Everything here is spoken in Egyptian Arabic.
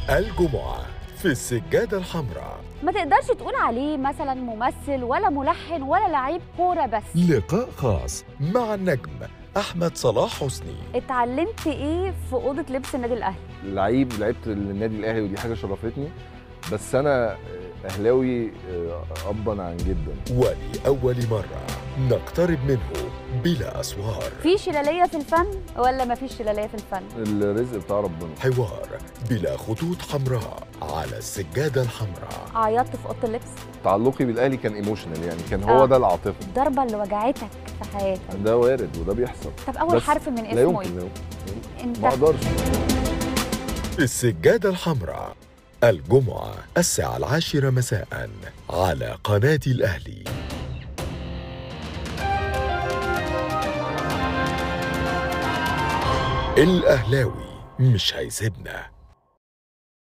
الجمعة في السجادة الحمراء ما تقدرش تقول عليه مثلا ممثل ولا ملحن ولا لعيب كوره بس لقاء خاص مع النجم أحمد صلاح حسني اتعلمت ايه في اوضه لبس النادي الاهلي لعيب لعبت النادي الاهلي ودي حاجه شرفتني بس انا اهلاوي ابا عن جدا ولأول مرة نقترب منه بلا أسوار في شلاليه في الفن ولا ما فيش شلاليه في الفن الرزق بتاع ربنا حوار بلا خطوط حمراء على السجادة الحمراء عيطت في اوضه اللبس تعلقي بالاهلي كان ايموشنال يعني كان هو آه. ده العاطفه الضربه اللي وجعتك في حياتك ده وارد وده بيحصل طب اول بس حرف من لا اسمه يمكن ايه لا يمكن انت ما اقدرش السجادة الحمراء الجمعة الساعة العاشرة مساء على قناة الأهلي الأهلاوي مش هيسيبنا